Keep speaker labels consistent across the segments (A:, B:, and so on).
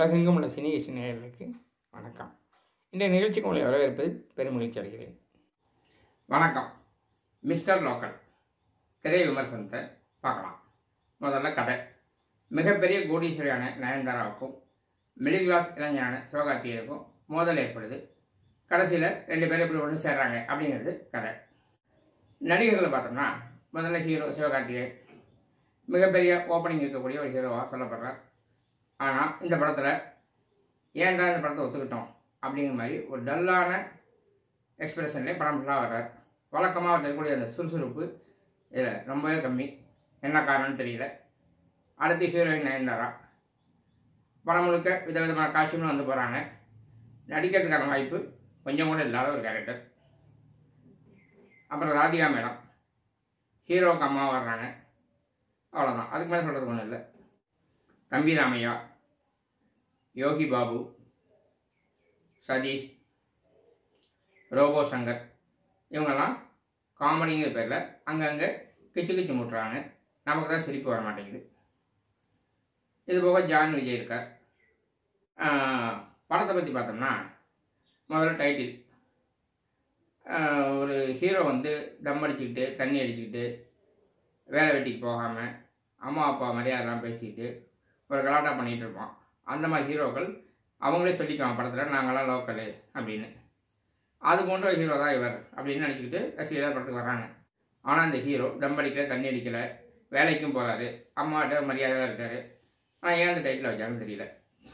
A: உலகெங்கும் உள்ள சினி இசை நேயர்களுக்கு வணக்கம் இந்த நிகழ்ச்சிக்கு உங்களை வரவேற்பதில் பெரும் மகிழ்ச்சி அடைகிறேன்
B: வணக்கம் மிஸ்டர் லோக்கல் திரை விமர்சனத்தை பார்க்கலாம் முதல்ல கதை மிகப்பெரிய கோடீஸ்வரியான நயன்தாராவுக்கும் மிடில் கிளாஸ் இளைஞரான சிவகார்த்திகேயனுக்கும் மோதல் ஏற்படுது கடைசியில் ரெண்டு பேரும் இப்படி ஒன்று சேர்றாங்க அப்படிங்கிறது கதை நடிகர்களை பார்த்தோம்னா முதல்ல ஹீரோ சிவகார்த்திகேயன் மிகப்பெரிய ஓப்பனிங் இருக்கக்கூடிய ஒரு ஹீரோவாக சொல்லப்படுறார் ஆனால் இந்த படத்தில் ஏன்டா இந்த படத்தை ஒத்துக்கிட்டோம் அப்படிங்கிற மாதிரி ஒரு டல்லான எக்ஸ்பிரஷன்லேயே படம் ஃபுல்லாக வர்றார் வழக்கமாக இருக்கக்கூடிய அந்த சுறுசுறுப்பு இதில் ரொம்பவே கம்மி என்ன காரணம்னு தெரியல அடுத்து ஹீரோயின் நயன்தாரா படம் முழுக்க விதவிதமான காஸ்டியூம்லாம் வந்து போகிறாங்க நடிக்கிறதுக்கான வாய்ப்பு கொஞ்சம் கூட இல்லாத ஒரு கேரக்டர் அப்புறம் ராதிகா மேடம் ஹீரோவுக்கு அம்மா வர்றாங்க அவ்வளோதான் அதுக்கு மேலே சொல்கிறதுக்கு ஒன்றும் இல்லை தம்பி ராமையா யோகி பாபு சதீஷ் ரோபோ சங்கர் இவங்கெல்லாம் காமெடிங்கிற பேரில் அங்கங்கே கிச்சு கிச்சு முட்டுறாங்க நமக்கு தான் சிரிப்பு வர மாட்டேங்குது இது போக ஜான் விஜய் இருக்கார் ஆஹ், படத்தை பற்றி பார்த்தோம்னா முதல்ல டைட்டில் ஆஹ், ஒரு ஹீரோ வந்து தம் அடிச்சுக்கிட்டு தண்ணி அடிச்சுக்கிட்டு வேலை வெட்டிக்கு போகாமல் அம்மா அப்பா மரியாதைலாம் பேசிக்கிட்டு ஒரு கலாட்டா பண்ணிகிட்டு இருப்பான் அந்த மாதிரி ஹீரோக்கள் அவங்களே சொல்லிக்குவாங்க படத்தில் நாங்களாம் லோக்கலு அப்படின்னு அது போன்ற ஹீரோ தான் இவர் அப்படின்னு நினச்சிக்கிட்டு ரசிகர்கள் படத்துக்கு வர்றாங்க ஆனால் இந்த ஹீரோ தம் அடிக்கல தண்ணி அடிக்கல வேலைக்கும் போகிறாரு அம்மாட்ட மரியாதையாக இருக்காரு ஆனால் ஏன் அந்த டைட்டில் வச்சாங்கன்னு தெரியல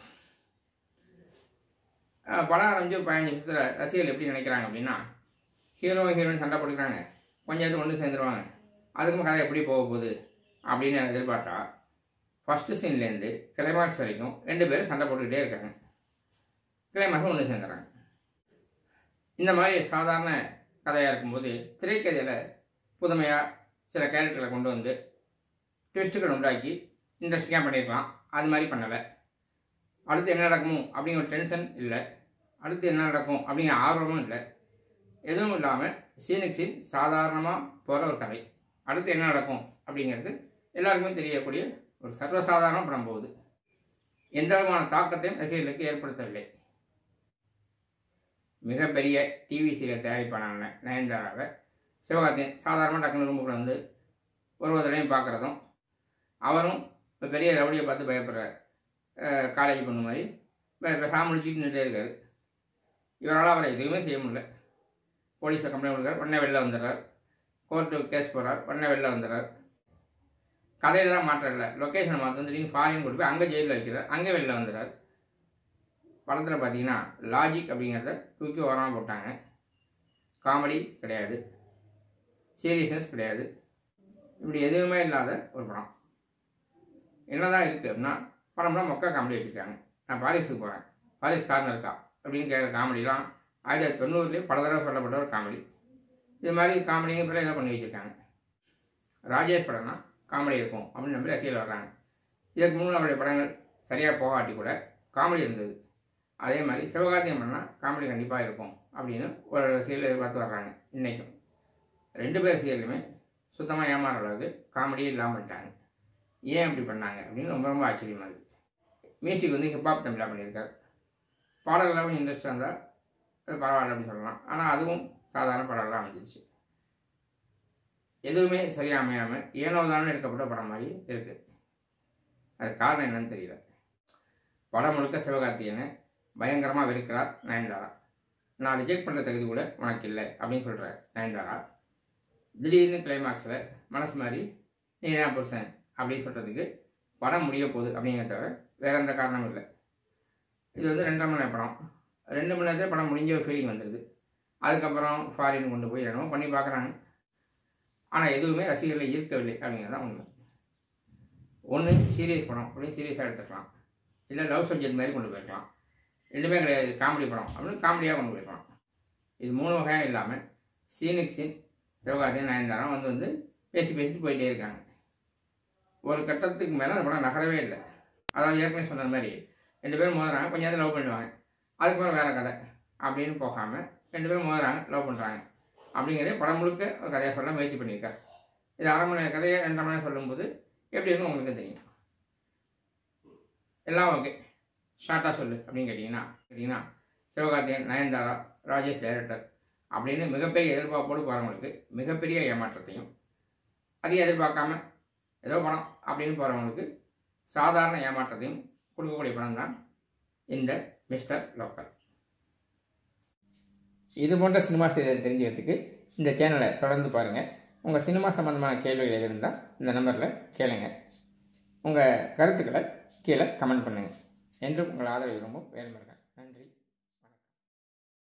B: அஹ் படம் ஆரம்பிச்சு ஒரு பதினஞ்சு நிமிஷத்தில் ரசிகர்கள் எப்படி நினைக்கிறாங்க அப்படின்னா ஹீரோ ஹீரோயின் சண்டை போட்டுக்கிறாங்க கொஞ்சம் நேரத்துக்கு ஒன்று சேர்ந்துருவாங்க அதுக்கும் கதை எப்படி போக போகுது அப்படின்னு எதிர்பார்த்தா ஃபஸ்ட்டு சீன்லேருந்து கிளைமாக்ஸ் வரைக்கும் ரெண்டு பேரும் சண்டை போட்டுக்கிட்டே இருக்காங்க கிளைமாக்ஸ் ஒன்று சேர்ந்துறாங்க இந்த மாதிரி சாதாரண கதையாக இருக்கும்போது திரைக்கதையில் புதுமையாக சில கேரக்டர்களை கொண்டு வந்து ட்விஸ்ட்டுகள் உண்டாக்கி இன்ட்ரெஸ்டிங்காக பண்ணியிருக்கலாம் அது மாதிரி பண்ணலை அடுத்து என்ன நடக்குமோ அப்படிங்கிற ஒரு டென்ஷன் இல்லை அடுத்து என்ன நடக்கும் அப்படிங்கிற ஆர்வமும் இல்லை எதுவும் இல்லாமல் சீனுக்கு சீன் சாதாரணமாக போகிற ஒரு கதை அடுத்து என்ன நடக்கும் அப்படிங்கிறது எல்லாருக்குமே தெரியக்கூடிய ஒரு சர்வசாதாரண படம் போகுது எந்த விதமான தாக்கத்தையும் ரசிகர்களுக்கு ஏற்படுத்தவில்லை மிகப்பெரிய டிவி சீரியல் தயாரிப்பான நயன்தாராவை சிவகார்த்தியன் சாதாரணமாக டக்குனு ரூமுக்குள்ள வந்து ஒரு ஒரு தடவையும் பார்க்குறதும் அவரும் இப்போ பெரிய ரவுடியை பார்த்து பயப்படுற அஹ், காலேஜ் பொண்ணு மாதிரி பேசாமல் முடிச்சுட்டு நின்றுட்டே இருக்காரு இவரால் அவரை எதுவுமே செய்ய முடியல போலீஸை கம்ப்ளைண்ட் கொடுக்குறார் உடனே வெளில வந்துடுறார் கோர்ட்டு கேஸ் போடுறார் உடனே வெளில வந்துடுறார் கதையில தான் மாற்றம் இல்லை லொக்கேஷனை மாற்ற வந்து திடீர்னு ஃபாரின் கொண்டு போய் அங்கே ஜெயிலில் வைக்கிறார் அங்கே வெளில வந்துடுறார் படத்தில் பார்த்தீங்கன்னா லாஜிக் அப்படிங்கிறத தூக்கி ஓரமாக போட்டாங்க காமெடி கிடையாது சீரியஸ்னஸ் கிடையாது இப்படி எதுவுமே இல்லாத ஒரு படம் என்னதான் இருக்குது அப்படின்னா படம்லாம் மொக்க காமெடி வச்சுருக்காங்க நான் பாரிஸுக்கு போகிறேன் பாரிஸ் கார்னர் இருக்கா அப்படின்னு கேட்குற காமெடிலாம் ஆயிரத்தி தொள்ளாயிரத்தி தொண்ணூறுலேயே பல தடவை சொல்லப்பட்ட ஒரு காமெடி இது மாதிரி காமெடிங்க பிள்ளை ஏதோ பண்ணி வச்சுருக்காங்க ராஜேஷ் படம்னா காமெடி இருக்கும் அப்படின்னு நம்பி ரசிகர்கள் வர்றாங்க இதற்கு முன் அவருடைய படங்கள் சரியாக போகாட்டி கூட காமெடி இருந்தது அதே மாதிரி சிவகார்த்தியம் பண்ணால் காமெடி கண்டிப்பாக இருக்கும் அப்படின்னு ஒரு ரசிகர்கள் எதிர்பார்த்து வர்றாங்க இன்றைக்கும் ரெண்டு பேர் ரசிகர்களுமே சுத்தமாக ஏமாற அளவுக்கு காமெடியே இல்லாமல் விட்டாங்க ஏன் அப்படி பண்ணாங்க அப்படின்னு ரொம்ப ரொம்ப ஆச்சரியமாக இருக்குது மியூசிக் வந்து ஹிப்ஹாப் தமிழாக பண்ணியிருக்காரு பாடல்கள் கொஞ்சம் இன்ட்ரெஸ்டாக இருந்தால் அது பரவாயில்ல அப்படின்னு சொல்லலாம் ஆனால் அதுவும் சாதாரண பாடலாம் அமைஞ்சிருச்சு எதுவுமே சரியாக அமையாமல் ஏனோ தானே எடுக்கப்பட்ட படம் மாதிரி இருக்குது அது காரணம் என்னன்னு தெரியல படம் முழுக்க சிவகார்த்தியனை பயங்கரமாக வெறுக்கிறார் நயன்தாரா நான் ரிஜெக்ட் பண்ணுற தகுதி கூட உனக்கு இல்லை அப்படின்னு சொல்கிற நயன்தாரா திடீர்னு கிளைமாக்ஸில் மனசு மாதிரி நீ ஏன் புருஷன் அப்படின்னு சொல்கிறதுக்கு படம் முடிய போகுது அப்படிங்கிறத தவிர வேறு எந்த காரணமும் இல்லை இது வந்து ரெண்டரை மணி நேரம் படம் ரெண்டு மணி நேரத்தில் படம் முடிஞ்ச ஒரு ஃபீலிங் வந்துடுது அதுக்கப்புறம் ஃபாரின் கொண்டு போய் என்னமோ பண்ணி பார்க்குறாங்க ஆனால் எதுவுமே ரசிகர்களை ஈர்க்கவில்லை அப்படிங்கிறது தான் உண்மை ஒன்று சீரியஸ் படம் அப்படின்னு சீரியஸாக எடுத்துக்கலாம் இல்லை லவ் சப்ஜெக்ட் மாதிரி கொண்டு போயிருக்கலாம் ரெண்டுமே கிடையாது காமெடி படம் அப்படின்னு காமெடியாக கொண்டு போயிருக்கலாம் இது மூணு வகையாக இல்லாமல் சீனுக்கு சீன் சிவகார்த்தியன் நயன்தாரம் வந்து வந்து பேசி பேசிட்டு போயிட்டே இருக்காங்க ஒரு கட்டத்துக்கு மேலே அந்த படம் நகரவே இல்லை அதாவது ஏற்கனவே சொன்ன மாதிரி ரெண்டு பேரும் மோதுறாங்க கொஞ்ச நேரத்தில் லவ் பண்ணுவாங்க அதுக்கப்புறம் வேறு கதை அப்படின்னு போகாமல் ரெண்டு பேரும் மோதுறாங்க லவ் பண்ணுறாங்க அப்படிங்கிறதே படம் முழுக்க ஒரு கதையை சொல்ல முயற்சி பண்ணியிருக்காரு இது அரை மணி நேர கதையை ரெண்டரை மணி நேரம் சொல்லும்போது எப்படி இருக்கும் உங்களுக்கு தெரியும் எல்லாம் ஓகே ஷார்ட்டாக சொல்லு அப்படின்னு கேட்டிங்கன்னா கேட்டிங்கன்னா சிவகார்த்திகேயன் நயன்தாரா ராஜேஷ் டைரக்டர் அப்படின்னு மிகப்பெரிய எதிர்பார்ப்போடு போகிறவங்களுக்கு மிகப்பெரிய ஏமாற்றத்தையும் அதிகம் எதிர்பார்க்காம ஏதோ படம் அப்படின்னு போகிறவங்களுக்கு சாதாரண ஏமாற்றத்தையும் கொடுக்கக்கூடிய படம் தான் இந்த மிஸ்டர் லோக்கல்
A: இது போன்ற சினிமா செய்தியை தெரிஞ்சுக்கிறதுக்கு இந்த சேனலை தொடர்ந்து பாருங்கள் உங்கள் சினிமா சம்மந்தமான கேள்விகள் எது இருந்தால் இந்த நம்பரில் கேளுங்க உங்கள் கருத்துக்களை கீழே கமெண்ட் பண்ணுங்கள் என்றும் உங்கள் ஆதரவு விரும்பும் வேல்முருகன்